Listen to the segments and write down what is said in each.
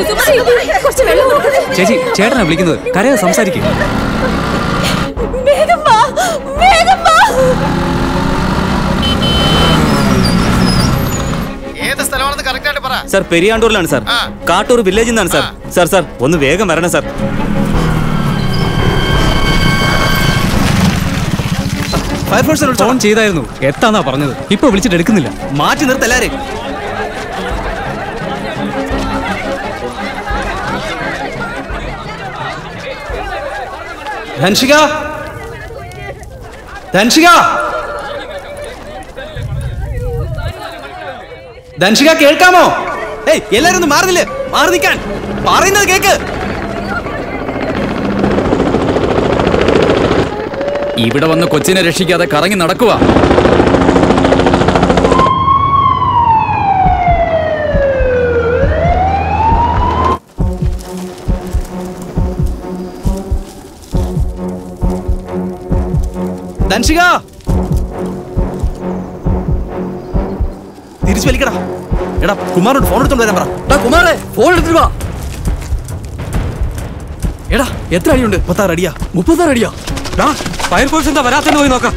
കുറച്ച് വെള്ളം കൊടുക്ക്. ചേച്ചി ചേട്ടനാ വിളിക്കുന്നത് കരയാ സംസാരിക്കും വേഗം വാ വേഗം വാ ഏത് സ്ഥലമാണെന്ന് കറക്റ്റ് ആയിട്ട് പറ സാർ പെരിയാണ്ടൂരിലാണ് സാർ ആ. കാട്ടൂർ വില്ലേജിൽ നിന്നാണ് സാർ സാർ സാർ ഒന്ന് വേഗം വരണം സാർ ഫയർഫോഴ്സിൽ ഫോൺ ചെയ്തായിരുന്നു എത്താന്നാ പറഞ്ഞത് ഇപ്പൊ വിളിച്ചിട്ട് എടുക്കുന്നില്ല മാറ്റി നിർത്തല്ലാരെ ധൻഷിക ധൻഷിക ധൻഷിക കേൾക്കാമോ ഏയ് എല്ലാരും ഒന്ന് മാറുന്നില്ലേ മാറി നിൽക്കാൻ പറയുന്നത് കേക്ക് ഇവിടെ വന്ന് കൊച്ചിനെ രക്ഷിക്കാതെ കറങ്ങി നടക്കുക ധൻഷിക തിരിച്ചു വലിക്കടാ എടാ കുമാരോട് ഫോൺ എടുത്തോണ്ട് വരാൻ പറ കുമാറെ ഫോൺ എടുത്തിട്ട് വാ എടാ എത്ര അടിയുണ്ട് മുപ്പത്താറ് അടിയാ മുപ്പത്താറ് അടിയാ ഫയർഫോഴ്സ് എന്താ വരാത്തെന്ന് പോയി നോക്കാം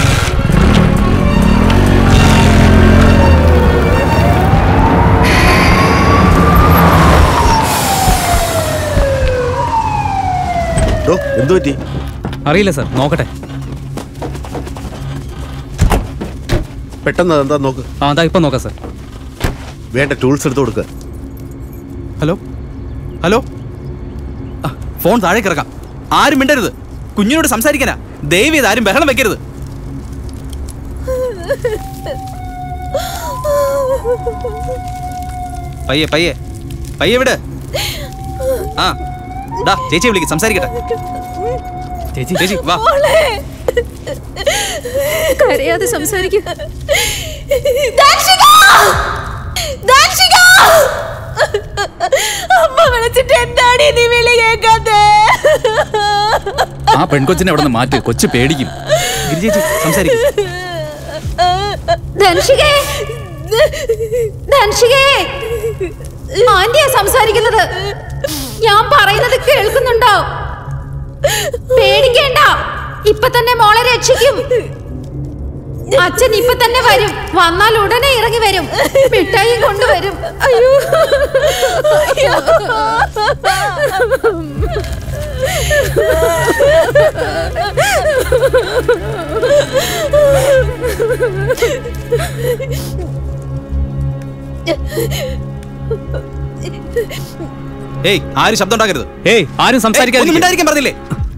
എന്തു പറ്റി അറിയില്ല സാർ നോക്കട്ടെ പെട്ടെന്ന് എന്താ നോക്ക് ആ അതാ ഇപ്പൊ നോക്കാം സാർ വേണ്ട ടൂൾസ് എടുത്ത് കൊടുക്കുക ഹലോ ഹലോ ആ, ഫോൺ താഴേക്ക് ഇറക്കാം ആരും മിണ്ടരുത് കുഞ്ഞിനോട് സംസാരിക്കാനാ ദയവ് ചെയ്ത് ആരും ബഹളം വെക്കരുത് പയ്യെ പയ്യെ പയ്യെ വിട് ആ ഡാ ചേച്ചി വിളിക്ക് സംസാരിക്കട്ടെ ചേച്ചി ചേച്ചി വാ കരയാതെ സംസാരിക്കും ദാക്ഷിക! ദാക്ഷിക! അമ്മ വിളിച്ചിട്ട് എന്താണ് നീ വിളി കേൾക്കാത്തെ ആ പെൺകൊച്ചിനെ അവിടെ നിന്ന് മാറ്റ് കൊച്ചു പേടിക്കും ഗിരി ചേച്ചി സംസാരിക്കും ധൻഷികേ ധൻഷികേ ആന്റിയാ സംസാരിക്കുന്നത് ഞാൻ പറയുന്നത് കേൾക്കുന്നുണ്ടോ പേടിക്കേണ്ട ഇപ്പൊ തന്നെ മോളെ രക്ഷിക്കും അച്ഛൻ ഇപ്പൊ തന്നെ വരും വന്നാൽ ഉടനെ ഇറങ്ങി വരും മിഠായിയും കൊണ്ടുവരും അയ്യോ ഏയ് ആരും ശബ്ദം ഉണ്ടാക്കരുത് ഏയ് ആരും ഏയ്, ഒന്നും സംസാരിക്കാതിരിക്കും മിണ്ടാതിരിക്കാൻ പറഞ്ഞില്ലേ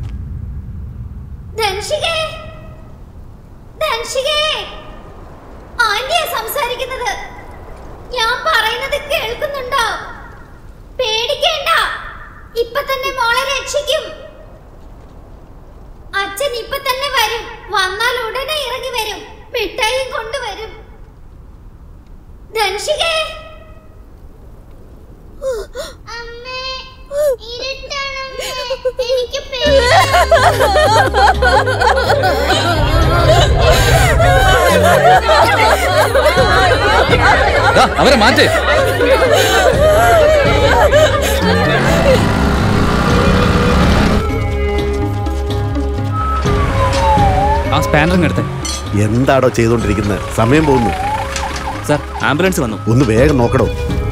ധൻഷികേ ധൻഷികേ ആന്റിയാ സംസാരിക്കുന്നത് ഞാൻ പറയുന്നത് കേൾക്കുന്നുണ്ടോ പേടിക്കേണ്ട ഇപ്പൊ തന്നെ മോളെ രക്ഷിക്കും അച്ഛൻ ഇപ്പൊ തന്നെ വരും വന്നാൽ ഉടനെ ഇറങ്ങി വരും മിഠായിയും കൊണ്ടുവരും ധൻഷികേ അമ്മേ എനിക്ക് ദാ, അവരെ മാറ്റ് ആ സ്പാനറിങ് എടുത്തേ എന്താടോ ചെയ്തോണ്ടിരിക്കുന്നത് സമയം പോകുന്നു സാർ ആംബുലൻസ് വന്നു ഒന്ന് വേഗം നോക്കടോ